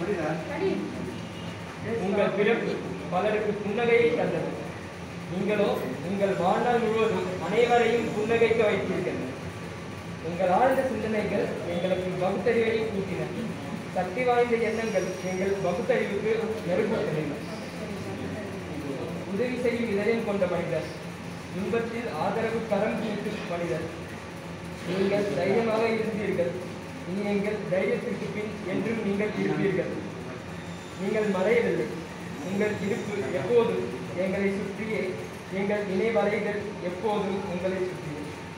உங்கள் பிறப்பு பலருக்கு புன்னகையை தந்தது நீங்களோ உங்கள் வாழ்நாள் முழுவதும் அனைவரையும் புன்னகைக்க வைத்தீர்கள் உங்கள் ஆழ்ந்த சிந்தனைகள் எங்களுக்கு பகுத்தறிவை கூட்டின சக்தி வாய்ந்த எண்ணங்கள் எங்கள் பகுத்தறிவுக்கு நெருக்கத்தின உதவி செய்யும் இதயம் கொண்ட மனிதர் இன்பத்தில் ஆதரவு கரம் நீட்டும் மனிதர் நீங்கள் தைரியமாக இருந்தீர்கள் இனி எங்கள் தைரியத்திற்கு பின் என்றும் நீங்கள் இருப்பீர்கள் நீங்கள் மறையவில்லை உங்கள் இருப்பு எப்போதும் எங்களை சுற்றியே எங்கள் நினைவலைகள் எப்போதும் உங்களை சுற்றியே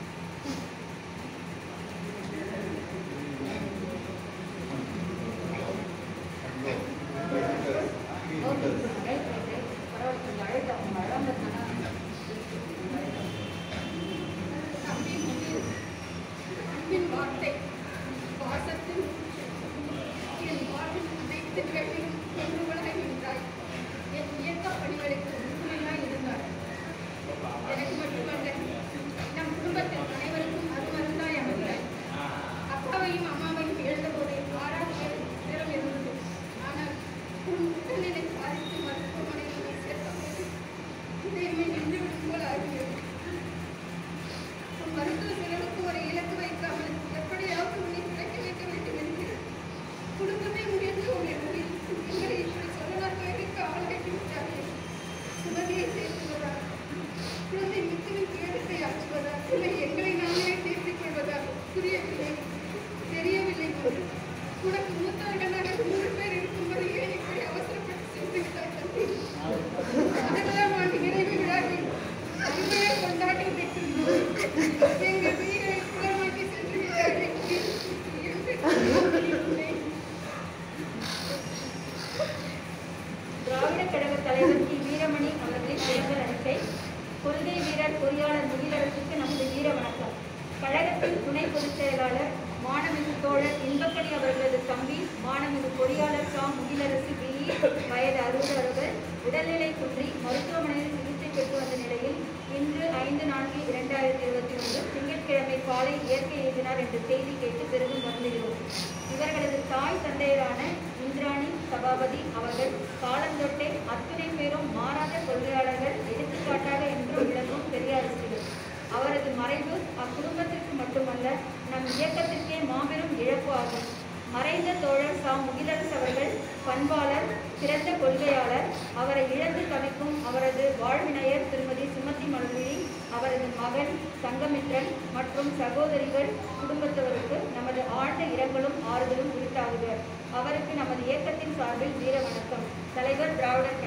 அன்பின் வார்த்தை வாசத்தில் என் வாழ்வின் அனைத்து நிகழ்விலும் ஒன்றுகளாய் நின்றாய் என் இயக்க பணிகளுக்கு உறுதுணையாய் இருந்தார் எனக்கு மட்டுமல்ல நம் குடும்பத்தில் அனைவருக்கும் அருமருந்தாய் அமைந்தாய் அப்பாவையும் அம்மாவையும் இழந்தபோது ஆறாவது நேரம் இருந்தது ஆனால் உன் உடல்நிலை பாதித்து மருத்துவமனையில் என்னை சேர்த்தபோது இதயமே நின்றுவிடும் போல ஆகியது உன் மருத்துவ செலவுக்கு ஒரு இலக்கு வைக்காமல் எப்படியாவது உன்னை கிடைக்க வைக்க வேண்டும் என்கிறேன் குடும்பமே முடிந்த உன் எண்ணத்தில் எங்களை இப்படி சொல்லலாம் வேலைக்கு ஆளாக்கி விட்டார்கள் சுமதியை சேர்த்துவதா குழந்தை மித்திரின் கேடத்தை ஆற்றுவதா இல்லை எங்களை நாங்களே தேர்த்திக் கொள்வதா புரியவில்லை தெரியவில்லை மது. உனக்கு மூத்தவர்களாக மூன்று பேர் இருக்கும்போது ஏன் இப்படி அவசரப்பட்டு சென்று விட்டாய் தம்பி அதெல்லாம் ஆண்டு நிறைவு விழாவில் அன்பையை கொண்டாடி வைத்திருந்தோம் எங்கள் வீரை குளமாக்கி சென்று விட்டார்கள் இல்லை திராவிட கழக தலைவர் டி வீரமணி அவர்களின் தேர்தல் அறிக்கை கொள்கை வீரர் பொறியாளர் முகிலரசுக்கு நமது வீர வணக்கம் கழகத்தின் துணை பொதுச் செயலாளர் மாணமிகு தோழர் இன்பக்கணி அவர்களது தம்பி மாணமிகு பொறியாளர் சா முகிலரசு பிஇ வயது அறுபது அவர்கள் உடல்நிலை குன்றி மருத்துவமனையில் சிகிச்சை பெற்று வந்த நிலையில் இன்று ஐந்து நான்கு இரண்டாயிரத்தி இருபத்தி ஒன்று திங்கட்கிழமை காலை இயற்கை எழுதினார் என்ற செய்தி கேட்டு பெரிதும் வருந்துகிறோம் இவர்களது தாய் தந்தையரான இந்திராணி சபாபதி அவர்கள் காலந்தொட்டே அத்துணை பேரும் மாறாத கொள்கையாளர்கள் எடுத்துக்காட்டாக என்றும் விளங்கும் பெரியாரிஸ்டுகள் அவரது மறைவு அக்குடும்பத்திற்கு மட்டுமல்ல நம் இயக்கத்திற்கே மாபெரும் இழப்பு ஆகும் மறைந்த தோழர் சா முகிலரசு அவர்கள் பண்பாளர் சிறந்த கொள்கையாளர் அவரை இழந்து தவிக்கும் அவரது வாழ்வினையர் திருமதி சுமதி மலர்விழி அவரது மகன் சங்கமித்ரன் மற்றும் சகோதரிகள் குடும்பத்தவருக்கு நமது ஆழ்ந்த இரங்கலும் ஆறுதலும் உரித்தாகுக அவருக்கு நமது இயக்கத்தின் சார்பில் வீர வணக்கம் தலைவர் திராவிடர் கழகம்